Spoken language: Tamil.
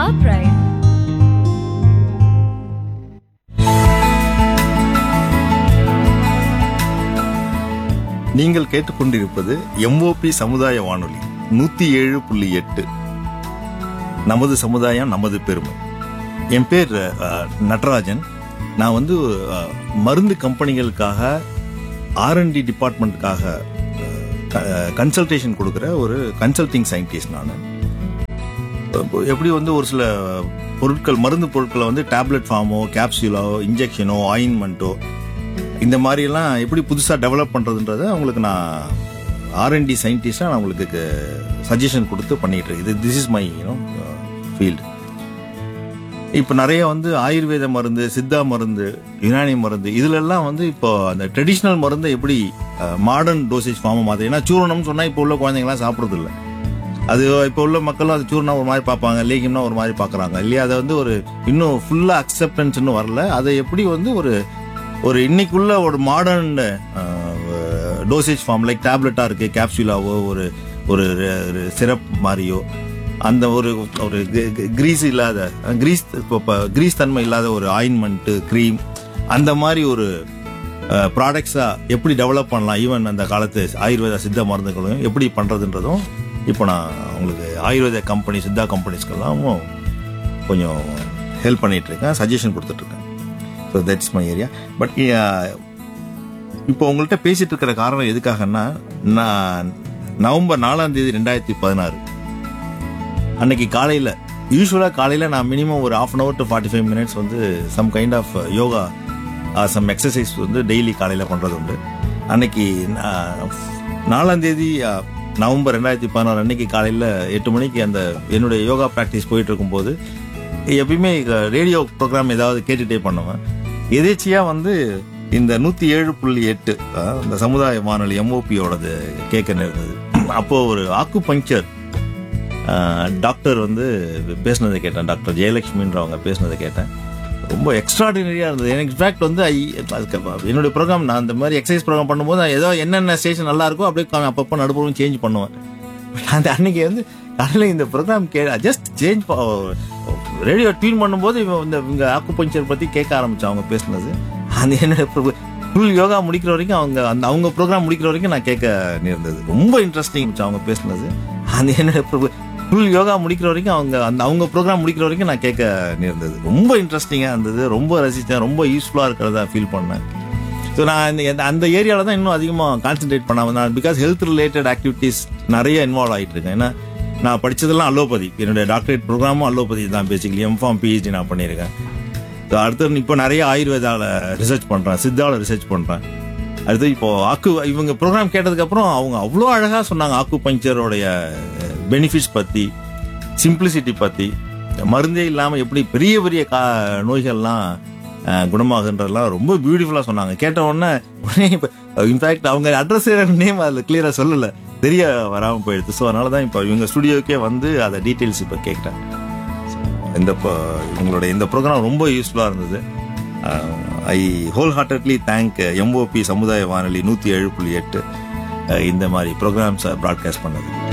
our pride. நீங்கள் கேட்டுக்கொண்டிருப்பது எம்ஓபி சமுதாய வானொலி நூத்தி ஏழு புள்ளி எட்டு நமது சமுதாயம் நமது பெருமை என் பேர் அஹ், நடராஜன் நான் வந்து அஹ், மருந்து கம்பெனிகளுக்காக ஆர்என்டி டிபார்ட்மெண்ட்டுக்காக கன்சல்டேஷன் கொடுக்குற ஒரு கன்சல்டிங் சயின்டிஸ்ட் நான் இப்போ எப்படி வந்து ஒரு சில பொருட்கள் மருந்து பொருட்களை வந்து டேப்லெட் ஃபார்மோ கேப்சூலோ இன்ஜெக்ஷனோ ஆயின்மெண்ட்டோ இந்த மாதிரிலாம் எப்படி புதுசாக டெவலப் பண்ணுறதுன்றத அவங்களுக்கு நான் ஆர்என்டி சயின்டிஸ்டாக நான் உங்களுக்கு சஜஷன் கொடுத்து பண்ணிட்டு இருக்கேன் இது this is my you know field இப்போ நிறைய வந்து ஆயுர்வேத மருந்து சித்தா மருந்து யுனானி மருந்து இதுலெல்லாம் வந்து இப்போ அந்த ட்ரெடிஷ்னல் மருந்தை எப்படி மாடர்ன் டோசேஜ் ஃபார்மை மாற்று ஏன்னா சூரணம்னு சொன்னால் இப்போ உள்ள குழந்தைங்களாம் சாப்பிட்றது இல்ல அது இப்போ உள்ள மக்களும் அது சூர்ணம் ஒரு மாதிரி பார்ப்பாங்க லேகியம்னா ஒரு மாதிரி பார்க்குறாங்க இல்லையா அதை வந்து ஒரு இன்னும் ஃபுல்லாக அக்செப்டன்ஸ் இன்னும் வரல அதை எப்படி வந்து ஒரு ஒரு இன்னைக்குள்ள ஒரு மாடர்ன் டோசேஜ் ஃபார்ம் லைக் டேப்லெட்டாக இருக்குது கேப்சூலாவோ ஒரு ஒரு சிரப் மாதிரியோ அந்த ஒரு ஒரு கிரீஸ் இல்லாத கிரீஸ் கிரீஸ் தன்மை இல்லாத ஒரு ஆயின்மெண்ட்டு க்ரீம் அந்த மாதிரி ஒரு ப்ராடக்ட்ஸா எப்படி டெவலப் பண்ணலாம் ஈவன் அந்த காலத்து ஆயுர்வேத சித்த மருந்துகளையும் எப்படி பண்றதுன்றதும் இப்போ நான் உங்களுக்கு ஆயுர்வேத கம்பெனி சித்தா கம்பெனிஸ்க்கெல்லாம் கொஞ்சம் ஹெல்ப் பண்ணிட்டு இருக்கேன் சஜஷன் கொடுத்துட்டு இருக்கேன் so that's my area but இப்போ உங்கள்கிட்ட பேசிட்டு இருக்கிற காரணம் எதுக்காகன்னா நான் நவம்பர் நாலாம் தேதி ரெண்டாயிரத்தி பதினாறு அன்னைக்கு காலையில் யூஸ்வலாக காலையில் நான் மினிமம் ஒரு half an hour to forty five minutes வந்து some kind of yoga some exercise வந்து டெய்லி காலையில் பண்ணுறது உண்டு அன்னைக்கு நான் நாலாம் தேதி அஹ், நவம்பர் ரெண்டாயிரத்தி பதினாறு அன்னைக்கு காலையில் எட்டு மணிக்கு அந்த என்னுடைய யோகா ப்ராக்டிஸ் போயிட்டு இருக்கும்போது எப்பயுமே ரேடியோ ப்ரோக்ராம் ஏதாவது கேட்டுட்டே பண்ணுவேன் எதேச்சியாக வந்து இந்த நூற்றி ஏழு புள்ளி எட்டு அஹ், இந்த சமுதாய வானொலி எம்ஓபியோடது கேட்க நேர்ந்தது அப்போது ஒரு ஆக்கு பஞ்சர் டாக்டர் வந்து பேசுனதை கேட்டேன் டாக்டர் ஜெயலட்சுமின்றவங்க பேசுனதை கேட்டேன் ரொம்ப எக்ஸ்ட்ராடினரியாக இருந்தது எனக்கு இன்ஃபேக்ட் வந்து ஐ அதுக்கு என்னுடைய ப்ரோக்ராம் நான் இந்த மாதிரி எக்ஸசைஸ் ப்ரோக்ராம் பண்ணும்போது நான் ஏதோ என்னென்ன ஸ்டேஷன் நல்லா இருக்கோ அப்படியே கா- அப்பப்போ நடுப்புறம் சேஞ்ச் பண்ணுவேன் But அந்த அன்னைக்கு வந்து காலையில் இந்த ப்ரோக்ராம் கே ஜஸ்ட் சேஞ்ச் ரேடியோ டியூன் பண்ணும்போது இவன் இந்த இவங்க ஆக்குபஞ்சர் பற்றி கேட்க ஆரம்பிச்சான் அவங்க பேசுனது அந்த என்னோட ஃபுல் யோகா முடிக்கிற வரைக்கும் அவங்க அந்த அவங்க ப்ரோக்ராம் முடிக்கிற வரைக்கும் நான் கேட்க நேர்ந்தது ரொம்ப இன்ட்ரெஸ்டிங் அவங்க பேசுனது அந்த என்னோட ஃபுல் யோகா முடிக்கிற வரைக்கும் அவங்க அந்த அவங்க ப்ரோக்ராம் முடிக்கிற வரைக்கும் நான் கேட்க நேர்ந்தது ரொம்ப இன்ட்ரெஸ்டிங்காக இருந்தது ரொம்ப ரசித்தேன் ரொம்ப யூஸ்ஃபுல்லாக இருக்கிறதா ஃபீல் பண்ணேன் ஸோ நான் இந்த இந்த- அந்த ஏரியாவில் தான் இன்னும் அதிகமாக கான்சென்ட்ரேட் பண்ணாமல் நான் பிகாஸ் ஹெல்த் ரிலேட்டட் ஆக்டிவிட்டீஸ் நிறைய இன்வால்வ் ஆகிட்டு இருக்கேன் ஏன்னா நான் படிச்சதெல்லாம் அலோபதி என்னுடைய டாக்டரேட் ப்ரோக்ராமும் அலோபதி தான் பேசிக்கலி எம்ஃபார்ம் பிஹெச்டி நான் பண்ணியிருக்கேன் ஸோ அடுத்து இப்போ நிறைய ஆயுர்வேதாவில் ரிசர்ச் பண்ணுறேன் சித்தாவில் ரிசர்ச் பண்ணுறேன் அடுத்து இப்போ ஆக்கு இவங்க ப்ரோக்ராம் கேட்டதுக்கப்புறம் அவங்க அவ்வளோ அழகாக சொன்னாங்க ஆக்கு பஞ்சரோடைய பெனிஃபிட்ஸ் பற்றி சிம்பிளிசிட்டி பற்றி மருந்தே இல்லாமல் எப்படி பெரிய பெரிய கா நோய்கள்லாம் அஹ், குணமாகுன்றதெல்லாம் ரொம்ப பியூட்டிஃபுல்லாக சொன்னாங்க கேட்ட உடனே உடனே இப்போ இன்ஃபேக்ட் அவங்க அட்ரஸ் நேம் அதில் கிளியராக சொல்லலை தெரிய வராமல் போயிடுது ஸோ அதனால தான் இப்போ இவங்க ஸ்டுடியோக்கே வந்து அதை டீட்டெயில்ஸ் இப்போ கேட்குறேன் இந்த ப- இவங்களுடைய இந்த ப்ரோக்ராம் ரொம்ப யூஸ்ஃபுல்லாக இருந்தது I wholeheartedly thank MOP சமுதாய வானொலி நூற்றி ஏழு புள்ளி எட்டு இந்த மாதிரி ப்ரோக்ராம்ஸை ப்ராட்காஸ்ட் பண்ணது